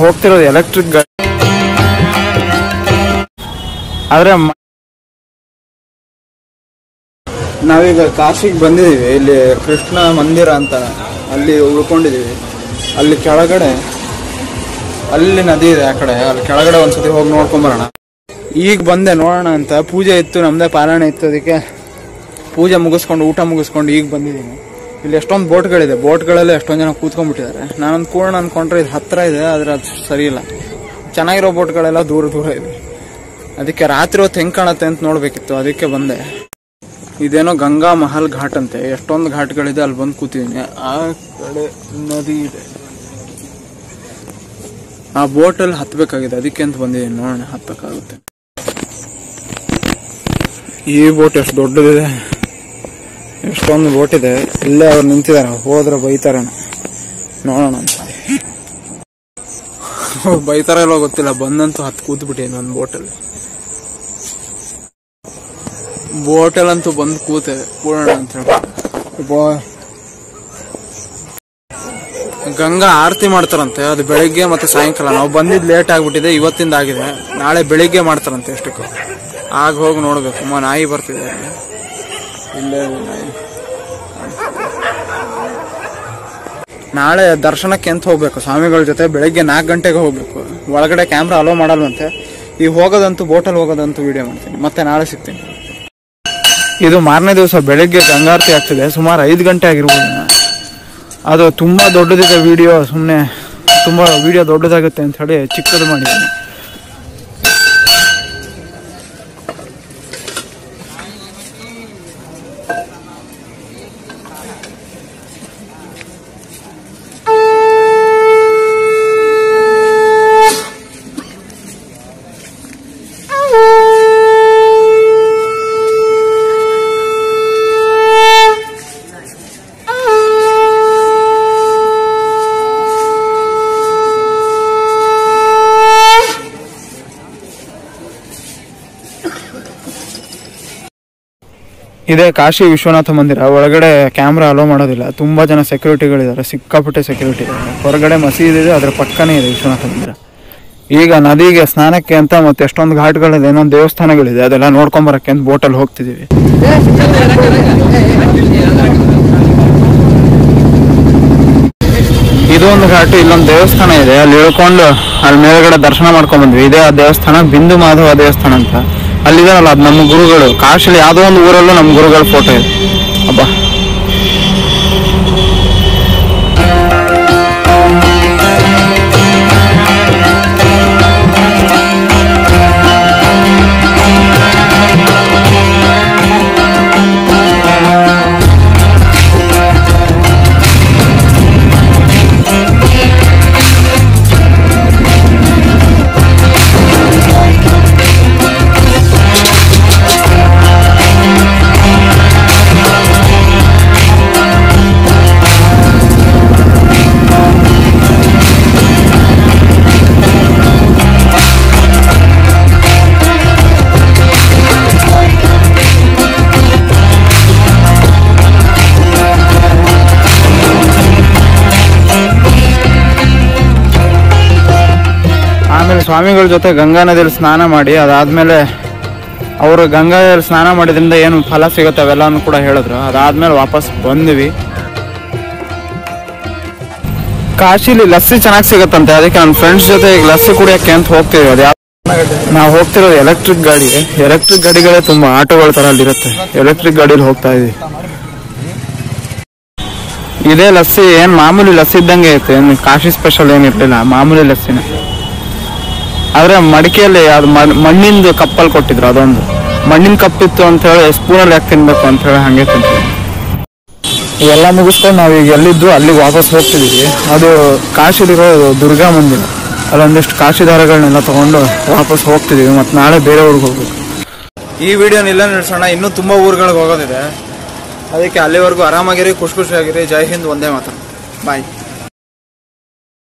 ಹೋಗ್ತಿರೋದು electric ಗಾಡಿ ಆದ್ರೆ ಮ- ನಾವೀಗ ಕಾಶಿಗೆ ಬಂದಿದ್ದೀವಿ ಇಲ್ಲಿ ಕೃಷ್ಣ ಮಂದಿರ ಅಂತ ಅಲ್ಲಿ ಉಳ್ಕೊಂಡಿದ್ದೀವಿ ಅಲ್ಲಿ ಕೆಳಗಡೆ ಅಲ್ಲಿ ನದಿ ಇದೆ ಆ ಕಡೆ ಅಲ್ಲಿ ಕೆಳಗಡೆ ಒಂದ್ಸತಿ ಹೋಗಿ ನೋಡ್ಕೊಂಬರೋಣ ಈಗ ಬಂದೆ ನೋಡೋಣ ಅಂತ ಪೂಜೆ ಇತ್ತು ನಮ್ದೇ ಪಾರಾಯಣ ಇತ್ತು ಅದಕ್ಕೆ ಪೂಜೆ ಮುಗಿಸ್ಕೊಂಡು ಊಟ ಮುಗಿಸ್ಕೊಂಡು ಈಗ ಬಂದಿದ್ದೀನಿ ಇಲ್ಲಿ ಎಷ್ಟೊಂದು ಬೋಟ್ಗಳಿದೆ ಬೋಟ್ಗಳಲ್ಲಿ ಎಷ್ಟೊಂದು ಜನ ಕೂತ್ಕೊಂಡ್ಬಿಟ್ಟಿದ್ದಾರೆ ನಾನೊಂದು ಕೂರ್ಣ ಅನ್ಕೊಂಡ್ರೆ ಇದು ಹತ್ರ ಇದೆ ಆದ್ರೆ ಅದು ಸರಿ ಇಲ್ಲ ಚೆನ್ನಾಗಿರೋ ಬೋಟ್ಗಳೆಲ್ಲ ದೂರ ದೂರ ಇದೆ ಅದಕ್ಕೆ ರಾತ್ರಿ ಹೊತ್ತು ಹೆಂಗ್ ಕಾಣತ್ತೆ ಅಂತ ನೋಡ್ಬೇಕಿತ್ತು ಅದಕ್ಕೆ ಬಂದೆ ಇದೇನೋ ಗಂಗಾ ಮಹಲ್ ಘಾಟ್ ಅಂತೆ ಎಷ್ಟೊಂದು ಘಾಟ್ಗಳಿದೆ ಅಲ್ಲಿ ಬಂದು ಕೂತಿದ್ದೀನಿ ಆ ಕಡೆ ನದಿ ಇದೆ ಆ ಬೋಟಲ್ಲಿ ಹತ್ಬೇಕಾಗಿದೆ ಅದಕ್ಕೆ ಅಂತ ಬಂದಿದ್ದೀನಿ ನೋಡೋಣ ಹತ್ತಕ್ಕಾಗುತ್ತೆ ಈ ಬೋಟ್ ಎಷ್ಟು ದೊಡ್ಡದಿದೆ ಎಷ್ಟೊಂದು ಬೋಟ್ ಇದೆ ಇಲ್ಲೇ ಅವ್ರು ನಿಂತಿದ್ದಾರೆ ಹೋದ್ರೆ ಬೈತಾರೆ ನೋಡೋಣ ಅಂತ ಬೈತಾರ ಇಲ್ಲೋ ಗೊತ್ತಿಲ್ಲ ಬಂದಂತೂ ಹತ್ತು ಕೂತ್ಬಿಟ್ಟಿದ್ದೀನಿ ಒಂದು ಬೋಟಲ್ಲಿ ಬೋಟಲ್ಲಂತೂ ಬಂದು ಕೂತೆ ಕೂಡೋಣ ಅಂತ ಹೇಳಿ ಬಾ- ಗಂಗಾ ಆರತಿ ಮಾಡ್ತಾರಂತೆ ಅದು ಬೆಳಿಗ್ಗೆ ಮತ್ತೆ ಸಾಯಂಕಾಲ ನಾವು ಬಂದಿದ್ದು ಲೇಟ್ ಆಗ್ಬಿಟ್ಟಿದೆ ಇವತ್ತಿಂದ ಆಗಿದೆ ನಾಳೆ ಬೆಳಿಗ್ಗೆ ಮಾಡ್ತಾರಂತೆ ಎಷ್ಟಕ್ಕೂ ಆಗ ಹೋಗಿ ನೋಡ್ಬೇಕು ಅಮ್ಮ ನಾಯಿ ಬರ್ತಿದೆ ಅಲ್ಲಿ. ಇಲ್ಲೇ ಇದೆ ನಾಯಿ ನಾಳೆ ದರ್ಶನಕ್ಕೆ ಅಂತ ಹೋಗ್ಬೇಕು ಸ್ವಾಮಿಗಳ ಜೊತೆ ಬೆಳಿಗ್ಗೆ ನಾಲ್ಕು ಗಂಟೆಗೆ ಹೋಗ್ಬೇಕು ಒಳಗಡೆ ಕ್ಯಾಮ್ರಾ ಅಲೋ ಮಾಡಲ್ವಂತೆ ಈಗ ಹೋಗೋದಂತೂ ಬೋಟಲ್ಲಿ ಹೋಗೋದಂತೂ ವಿಡಿಯೋ ಮಾಡ್ತೀನಿ ಮತ್ತೆ ನಾಳೆ ಸಿಗ್ತೀನಿ ಇದು ಮಾರನೇ ದಿವಸ ಬೆಳಿಗ್ಗೆ ಗಂಗಾರತಿ ಆಗ್ತಿದೆ ಸುಮಾರು ಐದು ಗಂಟೆ ಆಗಿರ್ಬೋದು ಇನ್ನು. ಅದು ತುಂಬಾ ದೊಡ್ಡದಿದೆ ವಿಡಿಯೋ ಸುಮ್ಮನೆ ತುಂಬಾ ವಿಡಿಯೋ ದೊಡ್ಡದಾಗುತ್ತೆ ಅಂತ ಹೇಳಿ ಚಿಕ್ಕದು ಮಾಡಿದ್ದೀನಿ ಇದೇ ಕಾಶಿ ವಿಶ್ವನಾಥ ಮಂದಿರ ಒಳಗಡೆ ಕ್ಯಾಮ್ರಾ ಅಲೋ ಮಾಡೋದಿಲ್ಲ ತುಂಬಾ ಜನ ಸೆಕ್ಯೂರಿಟಿಗಳಿದ್ದಾರೆ ಸಿಕ್ಕಾಪಟ್ಟೆ ಸೆಕ್ಯೂರಿಟಿ ಇದ್ದಾರೆ ಹೊರಗಡೆ ಮಸೀದಿ ಇದೆ ಅದ್ರ ಪಕ್ಕನೇ ಇದೆ ವಿಶ್ವನಾಥ ಮಂದಿರ ಈಗ ನದಿಗೆ ಸ್ನಾನಕ್ಕೆ ಅಂತ ಮತ್ತೆ ಎಷ್ಟೊಂದು ಘಾಟ್ಗಳಿದೆ ಇನ್ನೊಂದು ದೇವಸ್ಥಾನಗಳಿದೆ ಅದೆಲ್ಲ ನೋಡ್ಕೊಂಬರಕ್ಕೆ ಅಂತ ಬೋಟಲ್ಲಿ ಹೋಗ್ತಿದೀವಿ ಇದೊಂದು ಘಾಟು ಇಲ್ಲೊಂದು ದೇವಸ್ಥಾನ ಇದೆ ಅಲ್ಲಿ ಇಳ್ಕೊಂಡು ಅಲ್ಲಿ ಮೇಲ್ಗಡೆ ದರ್ಶನ ಮಾಡ್ಕೊಂಡ್ ಬಂದ್ವಿ ಇದೇ ಆ ದೇವಸ್ಥಾನ ಬಿಂದು ಮಾಧವ ದೇವಸ್ಥಾನ ಅಂತ ಅಲ್ಲಿದಾರಲ್ಲ ಅದು ನಮ್ಮ ಗುರುಗಳು ಕಾಶಿಲಿ ಯಾವುದೋ ಒಂದು ಊರಲ್ಲೂ ನಮ್ಮ ಗುರುಗಳ ಫೋಟೋ ಇದೆ ಅಬ್ಬಾ ಆಮೇಲೆ ಸ್ವಾಮಿಗಳ ಜೊತೆ ಗಂಗಾ ನದಿಯಲ್ಲಿ ಸ್ನಾನ ಮಾಡಿ ಅದಾದ್ಮೇಲೆ ಅವರು ಗಂಗಾ ನದಿಯಲ್ಲಿ ಸ್ನಾನ ಮಾಡಿದ್ರಿಂದ ಏನು ಫಲ ಸಿಗುತ್ತೆ ಅವೆಲ್ಲವನ್ನು ಕೂಡ ಹೇಳಿದ್ರು ಅದಾದ್ಮೇಲೆ ವಾಪಸ್ ಬಂದ್ವಿ ಕಾಶಿಲಿ ಲಸ್ಸಿ ಚೆನ್ನಾಗಿ ಸಿಗುತ್ತಂತೆ ಅದಕ್ಕೆ ನನ್ನ ಫ್ರೆಂಡ್ಸ್ ಜೊತೆ ಈಗ ಲಸ್ಸಿ ಕುಡಿಯಕ್ಕೆ ಅಂತ ಹೋಗ್ತೀವಿ ಅದು ನಾವು ಹೋಗ್ತಿರೋದು ಎಲೆಕ್ಟ್ರಿಕ್ ಗಾಡಿ ಎಲೆಕ್ಟ್ರಿಕ್ ಗಾಡಿಗಳೇ ತುಂಬಾ ಆಟೋಗಳ ತರ ಅಲ್ಲಿರುತ್ತೆ ಎಲೆಕ್ಟ್ರಿಕ್ ಗಾಡಿಲಿ ಹೋಗ್ತಾ ಇದೀವಿ ಇದೇ ಲಸ್ಸಿ ಏನ್ ಮಾಮೂಲಿ ಲಸ್ಸಿ ಇದ್ದಂಗೆ ಇತ್ತು ಏನು ಕಾಶಿ ಸ್ಪೆಷಲ್ ಏನಿರ್ಲಿಲ್ಲ ಮಾಮೂಲಿ ಲಸ್ಸಿನ ಆದ್ರೆ ಮಡಿಕೆಯಲ್ಲಿ ಅದು ಮಣ್- ಮಣ್ಣಿಂದು ಕಪ್ಪಲ್ಲಿ ಕೊಟ್ಟಿದ್ರು ಅದೊಂದು ಮಣ್ಣಿನ ಕಪ್ಪಿತ್ತು ಅಂತ ಹೇಳಿ ಸ್ಪೂನಲ್ಲಿ ಯಾಕೆ ತಿನ್ಬೇಕು ಅಂತ ಹೇಳಿ ಹಂಗೆ ತಿಂತೀವಿ ಇವೆಲ್ಲ ಮುಗಿಸ್ಕೊಂಡು ನಾವು ಈಗ ಎಲ್ಲಿದ್ದು ಅಲ್ಲಿಗೆ ವಾಪಸ್ ಹೋಗ್ತಿದೀವಿ ಅದು ಕಾಶಿಲಿರೋ ದುರ್ಗಾ ಮಂದಿರ ಅಲ್ಲೊಂದಿಷ್ಟು ಕಾಶಿ ದಾರಗಳನ್ನೆಲ್ಲ ತಗೊಂಡು ವಾಪಸ್ ಹೋಗ್ತಿದೀವಿ ಮತ್ತೆ ನಾಳೆ ಬೇರೆ ಊರಿಗೆ ಹೋಗ್ಬೇಕು ಈ ವಿಡಿಯೋನ ಇಲ್ಲ ನಿಲ್ಸೋಣ ಇನ್ನೂ ತುಂಬಾ ಊರುಗಳಿಗೆ ಹೋಗೋದಿದೆ ಅದಕ್ಕೆ ಅಲ್ಲಿವರೆಗೂ ಆರಾಮಾಗಿರಿ ಖುಷಿ ಖುಷಿಯಾಗಿರಿ ಜೈ ಹಿಂದ್ ಒಂದೇ ಮಾತು ಬಾಯ್